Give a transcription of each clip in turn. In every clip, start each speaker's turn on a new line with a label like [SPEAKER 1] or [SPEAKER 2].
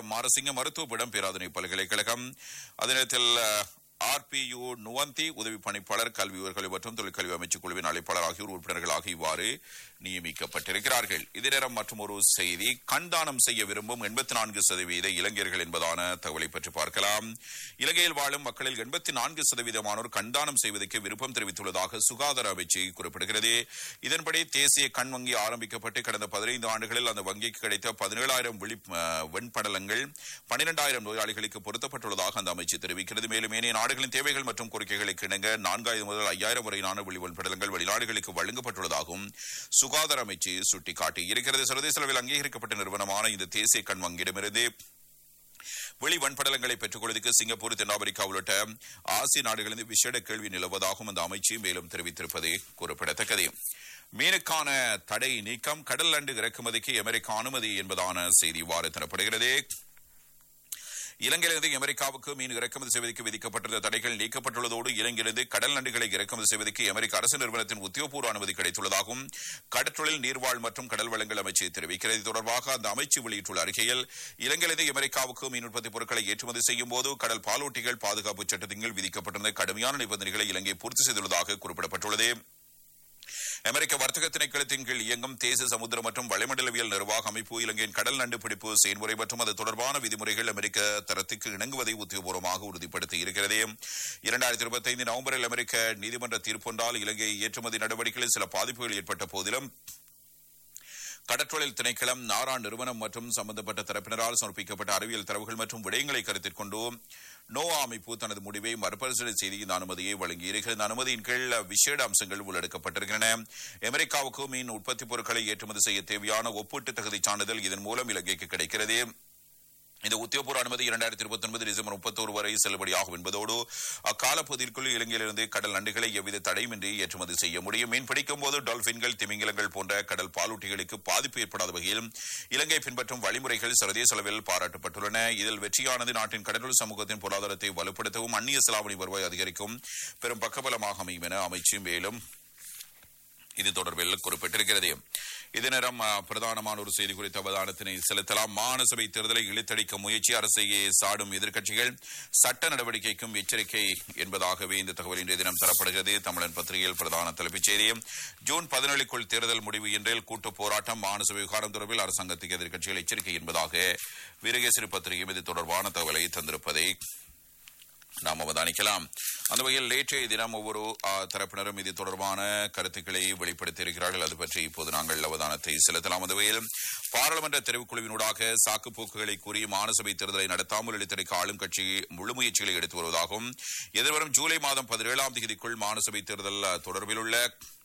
[SPEAKER 1] மாரசிங்க மருத்துவ பேராதனை பல்கலைக்கழகம் அதே நேரத்தில் ஆர்பியு நுவந்தி உதவி பணிப்பாளர் கல்வி உயர்கல்வி மற்றும் தொழிற்கல்வி அமைச்சு குழுவின் அழைப்பாளர் ஆகியோர் உறுப்பினர்களாக இவ்வாறு நியமிக்கப்பட்டிருக்கிறார்கள் இதே நேரம் மற்றும் ஒரு செய்தி கண்தானம் செய்ய விரும்பும் எண்பத்தி நான்கு சதவீத இளைஞர்கள் என்பதான தகவலை பற்றி பார்க்கலாம் இலங்கையில் வாழும் மக்களில் எண்பத்தி நான்கு சதவீதமானோர் கண்தானம் செய்வதற்கு விருப்பம் தெரிவித்துள்ளதாக சுகாதார அமைச்சு குறிப்பிடுகிறது இதன்படி தேசிய கண் வங்கி ஆரம்பிக்கப்பட்டு கடந்த பதினைந்து ஆண்டுகளில் அந்த வங்கிக்கு கிடைத்த பதினேழாயிரம் விழி அஹ், வெண்படலங்கள் பன்னிரெண்டாயிரம் நோயாளிகளுக்கு பொருத்தப்பட்டுள்ளதாக அந்த அமைச்சு தெரிவிக்கிறது மேலும் ஏனைய நாடுகளின் தேவைகள் மற்றும் கோரிக்கைகளுக்கு இணங்க நான்காயிரம் முதல் ஐயாயிரம் வரையிலான விழி வெண்படலங்கள் வெளிநாடுகளுக்கு வழங்கப்பட்டுள்ளதாகவும் சுகாதார அமைச்சு சுட்டிக்காட்டி இருக்கிறது சர்வதேச அளவில் அங்கீகரிக்கப்பட்ட நிறுவனமான இந்த தேசிய கண் வங்கியிடமிருந்து வெளி வன்படலங்களை பெற்றுக் கொள்வதற்கு சிங்கப்பூர் தென்னாப்பிரிக்கா உள்ளிட்ட ஆசிய நாடுகளிலிருந்து விசேட கேள்வி நிலவுவதாகவும் அந்த அமைச்சு மேலும் தெரிவித்திருப்பது குறிப்பிடத்தக்கது மீனுக்கான தடை நீக்கம் கடல் அண்டு இறக்குமதிக்கு அமெரிக்கா அனுமதி என்பதான செய்தி இவ்வாறு தரப்படுகிறது இலங்கையிலிருந்து அமெரிக்காவுக்கு மீன் இறக்குமதி செய்வதற்கு விதிக்கப்பட்டிருந்த தடைகள் நீக்கப்பட்டுள்ளதோடு இலங்கையிலிருந்து கடல் நண்டுகளை இறக்குமதி செய்வதற்கு அமெரிக்க அரசு நிறுவனத்தின் உத்தியோகபூர்வ அனுமதி கிடைத்துள்ளதாகவும் கடற்றொழில் நீர்வாழ் மற்றும் கடல் வளங்கள் அமைச்சு தெரிவிக்கிறது இது தொடர்பாக அந்த அமைச்சு வெளியிட்டுள்ள அறிக்கையில் இலங்கையிலிருந்து அமெரிக்காவுக்கு மீன் உற்பத்தி பொருட்களை ஏற்றுமதி செய்யும் போது கடல் பாலூட்டிகள் பாதுகாப்பு சட்டத்தின் கீழ் விதிக்கப்பட்டிருந்த கடுமையான நிபந்தனைகளை இலங்கை பூர்த்தி செய்துள்ளதாக குறிப்பிடப்பட்டுள்ளது அமெரிக்க வர்த்தக திணைக்களத்தின் கீழ் இயங்கும் தேசிய சமுத்திர மற்றும் வளிமண்டலவியல் நிர்வாக அமைப்பு இலங்கையின் கடல் நண்டு பிடிப்பு செயல்முறை மற்றும் அது தொடர்பான விதிமுறைகள் அமெரிக்க தரத்துக்கு இணங்குவதை உத்தியோகபூர்வமாக உறுதிப்படுத்தி இருக்கிறது இரண்டாயிரத்தி இருபத்தி ஐந்து நவம்பரில் அமெரிக்க நீதிமன்ற தீர்ப்பொன்றால் இலங்கை ஏற்றுமதி நடவடிக்கைகளில் சில பாதிப்புகள் ஏற்பட்ட போதிலும் கடற்றொழில் திணைக்களம் நாரா நிறுவனம் மற்றும் சம்பந்தப்பட்ட தரப்பினரால் சமர்ப்பிக்கப்பட்ட அறிவியல் தரவுகள் மற்றும் விடயங்களை கருத்தில் கொண்டு நோவா அமைப்பு தனது முடிவை மறுபரிசீலனை செய்து இந்த அனுமதியை வழங்கியிருக்கிறது இந்த அனுமதியின் கீழ் விசேட அம்சங்கள் உள்ளடக்கப்பட்டிருக்கின்றன அமெரிக்காவுக்கு மீன் உற்பத்தி பொருட்களை ஏற்றுமதி செய்ய தேவையான ஒப்பீட்டு தகுதி சான்றிதழ் இதன் மூலம் இலங்கைக்கு கிடைக்கிறது இந்த உத்தியோகபூர்வ அனுமதி இரண்டாயிரத்தி இருபத்தி ஒன்பது டிசம்பர் முப்பத்தோரு வரை செல்லுபடியாகும் என்பதோடு அக்காலப்பகுதிக்குள் இலங்கையிலிருந்து கடல் நண்டுகளை எவ்வித தடையின்றி ஏற்றுமதி செய்ய முடியும் மீன் பிடிக்கும் போது டால்பின்கள் திமிங்கலங்கள் போன்ற கடல் பாலூட்டிகளுக்கு பாதிப்பு ஏற்படாத வகையில் இலங்கை பின்பற்றும் வழிமுறைகள் சர்வதேச அளவில் பாராட்டப்பட்டுள்ளன இதில் வெற்றியானது நாட்டின் கடலூர் சமூகத்தின் பொருளாதாரத்தை வலுப்படுத்தவும் அந்நிய செலாவணி வருவாய் அதிகரிக்கும் பெரும் பக்கபலமாக அமையும் என அமைச்சு மேலும் இது தொடர்பில் குறிப்பிட்டிருக்கிறது இதே நேரம் அஹ், பிரதானமான ஒரு செய்தி குறித்த அவதானத்தினை செலுத்தலாம் மாநசபை தேர்தலை இழுத்தடிக்க முயற்சி அரசையே சாடும் எதிர்க்கட்சிகள் சட்ட நடவடிக்கைக்கும் எச்சரிக்கை என்பதாகவே இந்த தகவல் இன்றைய தினம் தரப்படுகிறது தமிழன் பத்திரிகையில் பிரதான தலைப்புச் செய்தி ஜூன் பதினேழுக்குள் தேர்தல் முடிவு என்றில் கூட்டு போராட்டம் மாநசபை விவகாரம் தொடர்பில் அரசாங்கத்துக்கு எதிர்க்கட்சிகள் எச்சரிக்கை என்பதாக வீரகேசரி பத்திரிகையும் இது தொடர்பான தகவலை தந்திருப்பதை நாம் அவதானிக்கலாம் அந்த வகையில் நேற்றைய தினம் ஒவ்வொரு ஆ, தரப்பினரும் இது தொடர்பான கருத்துக்களை வெளிப்படுத்தியிருக்கிறார்கள் அது பற்றி இப்போது நாங்கள் அவதானத்தை செலுத்தலாம் அந்த வகையில் பாராளுமன்ற தெரிவுக்குழுவினூடாக சாக்கு போக்குகளை கூறி மாநசபை தேர்தலை நடத்தாமல் இழுத்தடிக்க ஆளும் கட்சி முழு முயற்சிகளை எடுத்து வருவதாகவும் எதிர்வரும் ஜூலை மாதம் பதினேழாம் தேதிக்குள் மாநசபை தேர்தல் அ, தொடர்பில் உள்ள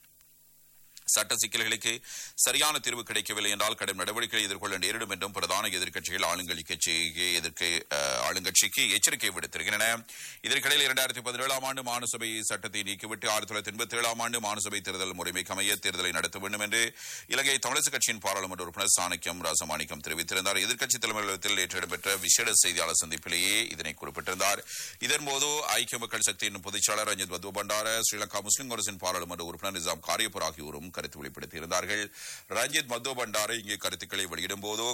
[SPEAKER 1] சட்ட சிக்கல்களுக்கு சரியான தீர்வு கிடைக்கவில்லை என்றால் கடும் நடவடிக்கைகளை எதிர்கொள்ள நேரிடும் என்றும் பிரதான எதிர்க்கட்சிகள் ஆளுங்கட்சி கட்சிக்கு எதிர்க்க அஹ், ஆளுங்கட்சிக்கு எச்சரிக்கை விடுத்திருக்கின்றன இதற்கிடையில் இரண்டாயிரத்தி பதினேழாம் ஆண்டு மாநிலசபை சட்டத்தை நீக்கிவிட்டு ஆயிரத்தி தொள்ளாயிரத்தி எண்பத்தி ஏழாம் ஆண்டு மாநிலசபை தேர்தல் முறைமைக்கு அமைய தேர்தலை நடத்த வேண்டும் என்று இலங்கை தமிழரசு கட்சியின் பாராளுமன்ற உறுப்பினர் சாணக்கியம் ராசமாணிக்கம் தெரிவித்திருந்தார் எதிர்க்கட்சி தலைமையகத்தில் நேற்று இடம்பெற்ற விசேட செய்தியாளர் சந்திப்பிலேயே இதனை குறிப்பிட்டிருந்தார் இதன்போது ஐக்கிய மக்கள் சக்தியின் பொதுச்செயலாளர் ரஞ்சித் பத்து பண்டார ஸ்ரீலங்கா முஸ்லிம் காங்கிரசின் பாராளுமன்ற உறுப்பினர் நிசாம் காரியப்பர் ஆகியோரும் கருத்து வெளிப்படுத்தியிருந்தார்கள் ரஞ்சித் மத்து பண்டார இங்கே கருத்துக்களை வெளியிடும் போது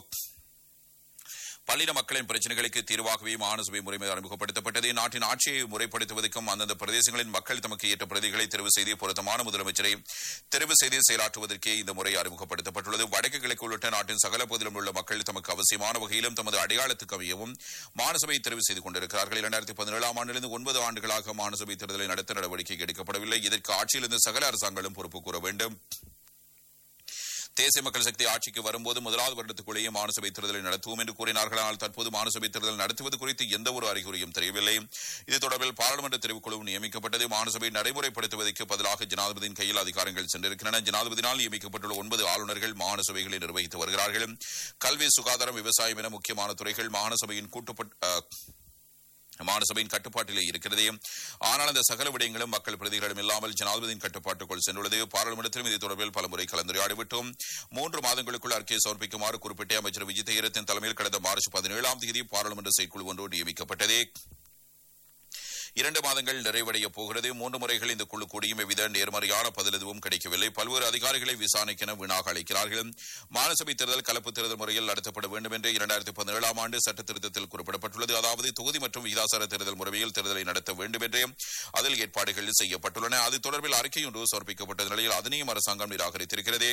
[SPEAKER 1] பல்லின மக்களின் பிரச்சனைகளுக்கு தீர்வாகவே மாநசபை முறைமை அறிமுகப்படுத்தப்பட்டது நாட்டின் ஆட்சியை முறைப்படுத்துவதற்கும் அந்தந்த பிரதேசங்களின் மக்கள் தமக்கு ஏற்ற பிரதிகளை தெரிவு செய்து பொருத்தமான முதலமைச்சரை தெரிவு செய்து செயலாற்றுவதற்கே இந்த முறை அறிமுகப்படுத்தப்பட்டுள்ளது வடக்கு கிழக்கு உள்ளிட்ட நாட்டின் சகல பகுதியிலும் உள்ள மக்கள் தமக்கு அவசியமான வகையிலும் தமது அடையாளத்துக்கு அமையவும் மாநசபை தெரிவு செய்து கொண்டிருக்கிறார்கள் இரண்டாயிரத்தி பதினேழாம் ஆண்டிலிருந்து ஒன்பது ஆண்டுகளாக மாநசபை தேர்தலை நடத்த நடவடிக்கை எடுக்கப்படவில்லை இதற்கு ஆட்சியிலிருந்து சகல அரசாங்களும் பொறுப்பு கூற வேண்டும் தேசிய மக்கள் சக்தி ஆட்சிக்கு வரும்போது முதலாவது வருடத்துக்குள்ளேயே மாநசபை தேர்தலை நடத்துவோம் என்று கூறினார்கள் ஆனால் தற்போது மாநசபை தேர்தல் நடத்துவது குறித்து எந்த ஒரு அறிகுறியும் தெரியவில்லை இது தொடர்பில் பாராளுமன்ற தெரிவுக்குழு நியமிக்கப்பட்டது மாநசபை நடைமுறைப்படுத்துவதற்கு பதிலாக ஜனாதிபதியின் கையில் அதிகாரங்கள் சென்றிருக்கின்றன ஜனாதிபதியினால் நியமிக்கப்பட்டுள்ள ஒன்பது ஆளுநர்கள் மாநசபைகளை நிர்வகித்து வருகிறார்கள் கல்வி சுகாதாரம் விவசாயம் என முக்கியமான துறைகள் மாநசபையின் கூட்டுப்பட் அஹ், மாநசபையின் கட்டுப்பாட்டிலே இருக்கிறது ஆனால் அந்த சகல விடயங்களும் மக்கள் பிரதிகளிடம் இல்லாமல் ஜனாதிபதியின் கட்டுப்பாட்டுக்குள் சென்றுள்ளது பாராளுமன்றத்திலும் இது தொடர்பில் பலமுறை கலந்துரையாடிவிட்டோம் மூன்று மாதங்களுக்குள் அறிக்கையை சமர்ப்பிக்குமாறு குறிப்பிட்ட அமைச்சர் விஜய் தைரத்தின் தலைமையில் கடந்த மார்ச் பதினேழாம் தேதி பாராளுமன்ற செயற்குழு ஒன்று நியமிக்கப்பட்டது இரண்டு மாதங்கள் நிறைவடைய போகிறது மூன்று முறைகள் இந்த குழு கூடியும் எவ்வித நேர்மறையான பதில் எதுவும் கிடைக்கவில்லை பல்வேறு அதிகாரிகளை விசாரணைக்கென வீணாக அழைக்கிறார்கள் மாநசபை தேர்தல் கலப்பு தேர்தல் முறையில் நடத்தப்பட வேண்டும் என்று இரண்டாயிரத்தி பதினேழாம் ஆண்டு சட்ட திருத்தத்தில் குறிப்பிடப்பட்டுள்ளது அதாவது தொகுதி மற்றும் விகிதாசார தேர்தல் முறையில் தேர்தலை நடத்த வேண்டும் என்றே அதில் ஏற்பாடுகள் செய்யப்பட்டுள்ளன அது தொடர்பில் அறிக்கை ஒன்று சமர்ப்பிக்கப்பட்ட நிலையில் அதனையும் அரசாங்கம் நிராகரித்திருக்கிறது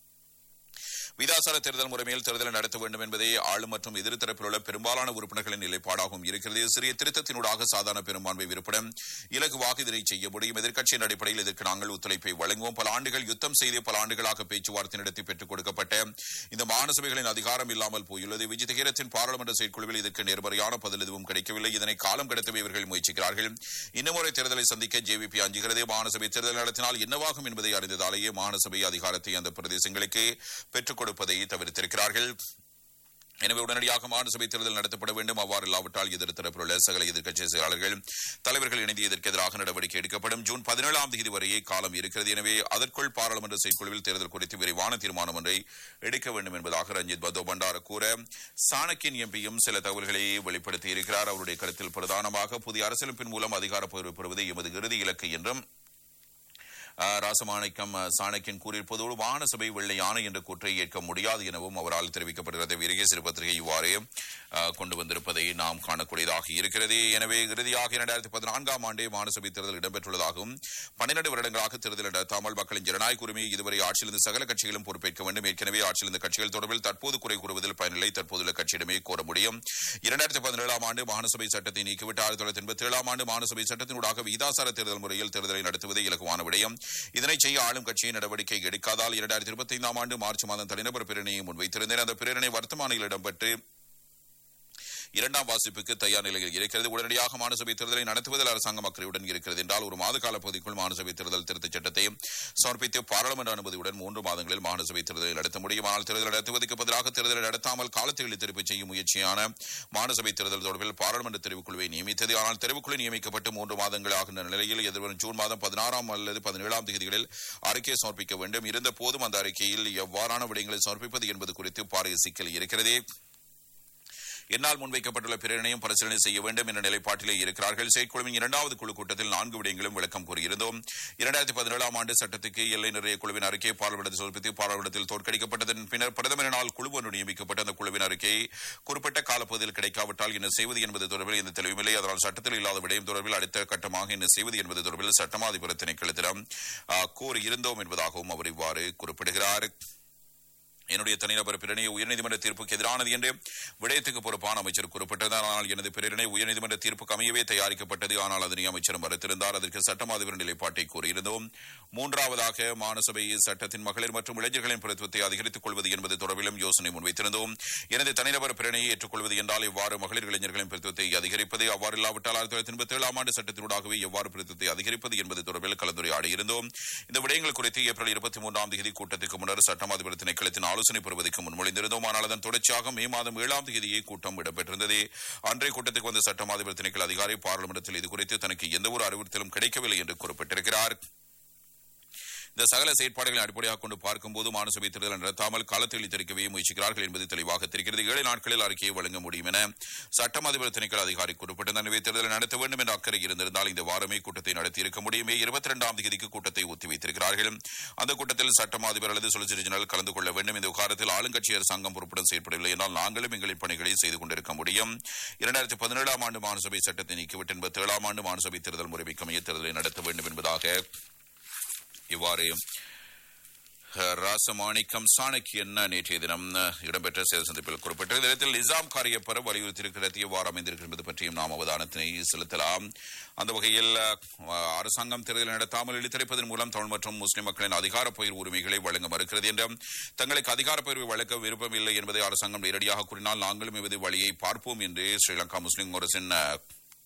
[SPEAKER 1] விதாசார தேர்தல் முறைமையில் தேர்தலை நடத்த வேண்டும் என்பதே ஆளும் மற்றும் எதிர் தரப்பில் உள்ள பெரும்பாலான உறுப்பினர்களின் நிலைப்பாடாகவும் இருக்கிறது சிறிய திருத்தத்தினூடாக சாதாரண பெரும்பான்மை விருப்பம் இலகுவாக இதனை செய்ய முடியும் எதிர்க்கட்சியின் அடிப்படையில் இதற்கு நாங்கள் ஒத்துழைப்பை வழங்குவோம் பல ஆண்டுகள் யுத்தம் செய்து பல ஆண்டுகளாக பேச்சுவார்த்தை நடத்தி பெற்றுக் கொடுக்கப்பட்ட இந்த மாநசபைகளின் அதிகாரம் இல்லாமல் போயுள்ளது விஜிதகீரத்தின் பாராளுமன்ற செயற்குழுவில் இதற்கு நேர்மறையான பதில் எதுவும் கிடைக்கவில்லை இதனை காலம் கடத்தவே இவர்கள் முயற்சிக்கிறார்கள் இன்னமுறை தேர்தலை சந்திக்க ஜேவிபி அஞ்சுகிறது மாநசபை தேர்தல் நடத்தினால் என்னவாகும் என்பதை அறிந்ததாலேயே மாநசபை அதிகாரத்தை அந்த பிரதேசங்களுக்கு பெற்றுக் கொடுப்பதை தவிர்த்திருக்கிறார்கள் எனவே உடனடியாக மாநிலசபை தேர்தல் நடத்தப்பட வேண்டும் அவ்வாறு இல்லாவிட்டால் எதிர் தரப்பிலுள்ள சகல எதிர்க்கட்சி செயலாளர்கள் தலைவர்கள் இணைந்து இதற்கு எதிராக நடவடிக்கை எடுக்கப்படும் ஜூன் பதினேழாம் தேதி வரையே காலம் இருக்கிறது எனவே அதற்குள் பாராளுமன்ற செயற்குழுவில் தேர்தல் குறித்து விரைவான தீர்மானம் ஒன்றை எடுக்க வேண்டும் என்பதாக ரஞ்சித் பதோ பண்டார கூற சாணக்கியன் எம்பியும் சில தகவல்களை வெளிப்படுத்தி இருக்கிறார் அவருடைய கருத்தில் பிரதானமாக புதிய அரசியலமைப்பின் மூலம் அதிகாரப்பூர்வ பெறுவது எமது இறுதி இலக்கு என்றும் அஹ், ராசமாணிக்கம் அஹ், சாணக்கியன் கூறியிருப்பதோடு வானசபை வெள்ளை யானை என்ற கூற்றை ஏற்க முடியாது எனவும் அவரால் தெரிவிக்கப்படுகிறது விரிகை சிறு பத்திரிகை இவ்வாறு அஹ், கொண்டு வந்திருப்பதை நாம் காணக்கூடியதாக இருக்கிறது எனவே இறுதியாக இரண்டாயிரத்தி பதினான்காம் ஆண்டே மாநசபை தேர்தல் இடம்பெற்றுள்ளதாகவும் பன்னிரண்டு வருடங்களாக தேர்தல் நடத்தாமல் மக்களின் ஜனநாயக உரிமையை இதுவரை ஆட்சியிலிருந்து சகல கட்சிகளும் பொறுப்பேற்க வேண்டும் ஏற்கனவே ஆட்சியிலிருந்த கட்சிகள் தொடர்பில் தற்போது குறை கூறுவதில் பயனில்லை தற்போதுள்ள கட்சியிடமே கோர முடியும் இரண்டாயிரத்தி பதினேழாம் ஆண்டு மாநசபை சட்டத்தை நீக்கிவிட்டு ஆயிரத்தி தொள்ளாயிரத்தி எண்பத்தி ஏழாம் ஆண்டு மாநசபை சட்டத்தினூடாக விகிதாசார தேர்தல் முறையில் தேர்தலை நடத்துவதே இலகுவான விடயம் இதனை செய்ய ஆளும் கட்சியின் நடவடிக்கை எடுக்காதால் இரண்டாயிரத்தி இருபத்தி ஐந்தாம் ஆண்டு மார்ச் மாதம் தனிநபர் பிரேரணையை முன்வைத்திருந்தேன் அந்த பிரேரணை வர்த்தமானியில் இடம்பெற்று இரண்டாம் வாசிப்புக்கு தயார் நிலையில் இருக்கிறது உடனடியாக மாநசபை தேர்தலை நடத்துவதில் அரசாங்கம் அக்கறையுடன் இருக்கிறது என்றால் ஒரு மாத கால பகுதிக்குள் மாநசபை தேர்தல் திருத்தச் சட்டத்தை சமர்ப்பித்து பாராளுமன்ற அனுமதியுடன் மூன்று மாதங்களில் மாநசபை தேர்தலை நடத்த முடியும் ஆனால் தேர்தல் நடத்துவதற்கு பதிலாக தேர்தலை நடத்தாமல் காலத்தை இழுத்தறிப்பு செய்யும் முயற்சியான மாநசபை தேர்தல் தொடர்பில் பாராளுமன்ற தெரிவுக்குழுவை நியமித்தது ஆனால் தெரிவுக்குழு நியமிக்கப்பட்டு மூன்று மாதங்கள் ஆகின்ற நிலையில் எதிர்வரும் ஜூன் மாதம் பதினாறாம் அல்லது பதினேழாம் தேதிகளில் அறிக்கை சமர்ப்பிக்க வேண்டும் இருந்த போதும் அந்த அறிக்கையில் எவ்வாறான விடயங்களை சமர்ப்பிப்பது என்பது குறித்து பாரிய சிக்கல் இருக்கிறது என்னால் முன்வைக்கப்பட்டுள்ள பிரேரணையும் பரிசீலனை செய்ய வேண்டும் என்ற நிலைப்பாட்டிலே இருக்கிறார்கள் செயற்குழுவின் இரண்டாவது குழு கூட்டத்தில் நான்கு விடயங்களும் விளக்கம் கூறியிருந்தோம் இரண்டாயிரத்தி பதினேழாம் ஆண்டு சட்டத்துக்கு எல்லை நிறைய குழுவின் அறிக்கை பாராளுமன்றத்தில் சமர்ப்பித்து பாராளுமன்றத்தில் தோற்கடிக்கப்பட்டதன் பின்னர் பிரதமரினால் குழு ஒன்று நியமிக்கப்பட்ட அந்த குழுவின் அறிக்கை குறிப்பிட்ட காலப்பகுதியில் கிடைக்காவிட்டால் என்ன செய்வது என்பது தொடர்பில் எந்த தெளிவுமில்லை அதனால் சட்டத்தில் இல்லாத விடயம் தொடர்பில் அடுத்த கட்டமாக என்ன செய்வது என்பது தொடர்பில் சட்டமாதிபர திணைக்களத்திடம் ஆ, கோரியிருந்தோம் என்பதாகவும் அவர் இவ்வாறு குறிப்பிடுகிறார் என்னுடைய தனிநபர் பிரேரணை உயர்நீதிமன்ற தீர்ப்புக்கு எதிரானது என்று விடயத்துக்கு பொறுப்பான அமைச்சர் குறிப்பிட்டது ஆனால் எனது பிரேரணை உயர்நீதிமன்ற தீர்ப்புக்கு அமையவே தயாரிக்கப்பட்டது ஆனால் அதனை அமைச்சர் மறுத்திருந்தார் அதற்கு சட்டமாதிபர் நிலைப்பாட்டை கூறியிருந்தோம் மூன்றாவதாக மாநசபை சட்டத்தின் மகளிர் மற்றும் இளைஞர்களின் பிரதித்துவத்தை அதிகரித்துக் கொள்வது என்பது தொடர்பிலும் யோசனை முன்வைத்திருந்தோம் எனது தனிநபர் பிரேரணையை ஏற்றுக்கொள்வது என்றால் எவ்வாறு மகளிர் இளைஞர்களின் பிரதித்துவத்தை அதிகரிப்பது அவ்வாறு இல்லாவிட்டால் ஆயிரத்தி தொள்ளாயிரத்தி எண்பத்தி ஏழாம் ஆண்டு சட்டத்தினூடாகவே எவ்வாறு பிரதித்துவத்தை அதிகரிப்பது என்பது தொடர்பில் கலந்துரையாடி இருந்தோம் இந்த விடயங்கள் குறித்து ஏப்ரல் இருபத்தி மூன்றாம் தேதி கூட்டத்துக்கு முன்னர் சட்டமாதிபர் திணைக்களத்தின் ஆலோசனை பெறுவதற்கு முன்மொழிந்திருந்தோம் ஆனால் அதன் தொடர்ச்சியாக மே மாதம் ஏழாம் தேதியே கூட்டம் இடம்பெற்றிருந்தது அன்றைய கூட்டத்துக்கு வந்த சட்டமாதிபர் திணைக்கள அதிகாரி பாராளுமன்றத்தில் இது குறித்து தனக்கு எந்த ஒரு அறிவுறுத்தலும் கிடைக்கவில்லை என்று குறிப்பிட்டிருக்கிறார் இந்த சகல செயற்பாடுகளை அடிப்படையாக கொண்டு பார்க்கும்போது மாநசபை தேர்தல் நடத்தாமல் காலத்தில் இழுத்தறிக்கவே முயற்சிக்கிறார்கள் என்பது தெளிவாக தெரிகிறது ஏழு நாட்களில் அறிக்கையை வழங்க முடியும் என சட்டம் அதிபர் திணைக்கள அதிகாரி குறிப்பிட்டார் எனவே தேர்தலை நடத்த வேண்டும் என்ற அக்கறை இருந்திருந்தால் இந்த வாரமே கூட்டத்தை நடத்தியிருக்க முடியும் மே இருபத்தி இரண்டாம் தேதிக்கு கூட்டத்தை ஒத்திவைத்திருக்கிறார்கள் அந்த கூட்டத்தில் சட்டம் அதிபர் அல்லது சொலிசிட்டர் ஜெனரல் கலந்து கொள்ள வேண்டும் இந்த விவகாரத்தில் ஆளுங்கட்சி அரசாங்கம் பொறுப்புடன் செயற்படவில்லை என்றால் நாங்களும் எங்களின் பணிகளை செய்து கொண்டிருக்க முடியும் இரண்டாயிரத்தி பதினேழாம் ஆண்டு மாநசபை சட்டத்தை நீக்கிவிட்டு எண்பத்தி ஏழாம் ஆண்டு மாநசபை தேர்தல் முறைமைக்கு அமைய தேர்தலை நடத்த வேண்டும் என்பதாக இவ்வாறு அஹ், ராசமாணிக்கம் சாணக்கியன் நேற்றைய தினம் அஹ், இடம்பெற்ற செய்தி சந்திப்பில் குறிப்பிட்ட இந்த இடத்தில் நிசாம் காரியப்பர வலியுறுத்தியிருக்கிறது எவ்வாறு அமைந்திருக்கிறது என்பது பற்றியும் நாம் அவதானத்தினை செலுத்தலாம் அந்த வகையில் அஹ், அரசாங்கம் தேர்தலை நடத்தாமல் இழுத்தரைப்பதன் மூலம் தமிழ் மற்றும் முஸ்லிம் மக்களின் அதிகார பயிர் உரிமைகளை வழங்க மறுக்கிறது என்றும் தங்களுக்கு அதிகார பயிர்வை வழங்க விருப்பமில்லை என்பதை அரசாங்கம் நேரடியாக கூறினால் நாங்களும் இவது வழியை பார்ப்போம் என்று ஸ்ரீலங்கா முஸ்லிம் காங்கிரசின் அஹ்,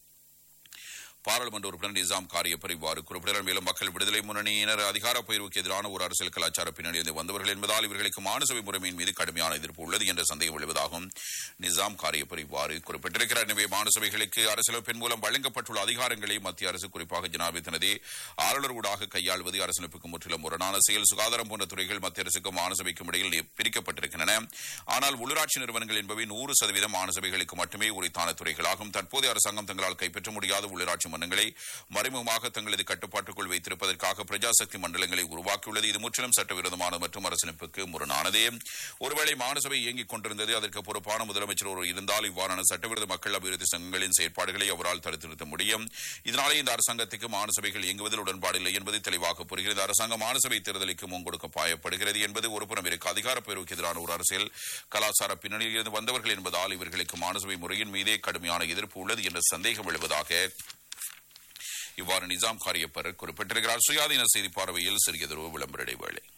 [SPEAKER 1] பாராளுமன்ற உறுப்பினர் நிசாம் காரியப்பர் இவ்வாறு குறிப்பிட்டார் மேலும் மக்கள் விடுதலை முன்னணியினர் அதிகார பயிர்வுக்கு எதிரான ஒரு அரசியல் கலாச்சார பின்னணியிலிருந்து வந்தவர்கள் என்பதால் இவர்களுக்கு மாநிலசபை முறைமையின் மீது கடுமையான எதிர்ப்பு உள்ளது என்ற சந்தேகம் எழுவதாகவும் நிசாம் காரியப்பர் இவ்வாறு குறிப்பிட்டிருக்கிறார் எனவே மாநிலசபைகளுக்கு அரசியலமைப்பின் மூலம் வழங்கப்பட்டுள்ள அதிகாரங்களை மத்திய அரசு குறிப்பாக ஜனாபி தனது ஆளுநர் ஊடாக கையாள்வது அரசியலமைப்புக்கு முற்றிலும் முரணான செயல் சுகாதாரம் போன்ற துறைகள் மத்திய அரசுக்கும் மாநிலசபைக்கும் இடையில் பிரிக்கப்பட்டிருக்கின்றன ஆனால் உள்ளூராட்சி நிறுவனங்கள் என்பவை நூறு சதவீதம் மாநிலசபைகளுக்கு மட்டுமே உரித்தான துறைகளாகும் தற்போதைய அரசாங்கம் தங்களால் கைப்பற்ற முடியாத உள்ளூராட்சி உள்ளூராட்சி மன்றங்களை மறைமுகமாக தங்களது கட்டுப்பாட்டுக்குள் வைத்திருப்பதற்காக பிரஜாசக்தி மண்டலங்களை உருவாக்கியுள்ளது இது முற்றிலும் சட்டவிரோதமானது மற்றும் அரசியலமைப்புக்கு முரணானது ஒருவேளை மாநசபை இயங்கிக் கொண்டிருந்தது அதற்கு பொறுப்பான முதலமைச்சர் ஒருவர் இருந்தால் இவ்வாறான சட்டவிரோத மக்கள் அபிவிருத்தி சங்கங்களின் செயற்பாடுகளை அவரால் தடுத்து நிறுத்த முடியும் இதனாலே இந்த அரசாங்கத்துக்கு மாநசபைகள் இயங்குவதில் உடன்பாடு இல்லை என்பது தெளிவாக புரிகிறது அரசாங்கம் மாநசபை தேர்தலுக்கு முன்கொடுக்க பாயப்படுகிறது என்பது ஒருபுறம் இருக்கு அதிகாரப்பேருக்கு எதிரான ஒரு அரசியல் கலாச்சார பின்னணியில் இருந்து வந்தவர்கள் என்பதால் இவர்களுக்கு மாநசபை முறையின் மீதே கடுமையான எதிர்ப்பு உள்ளது என்ற சந்தேகம் எழுவதாக இவ்வாறு நிசாம் காரியப்பர் குறிப்பிட்டிருக்கிறார் சுயாதீன செய்தி பார்வையில் சிறியதொரு விளம்பர இடைவேளை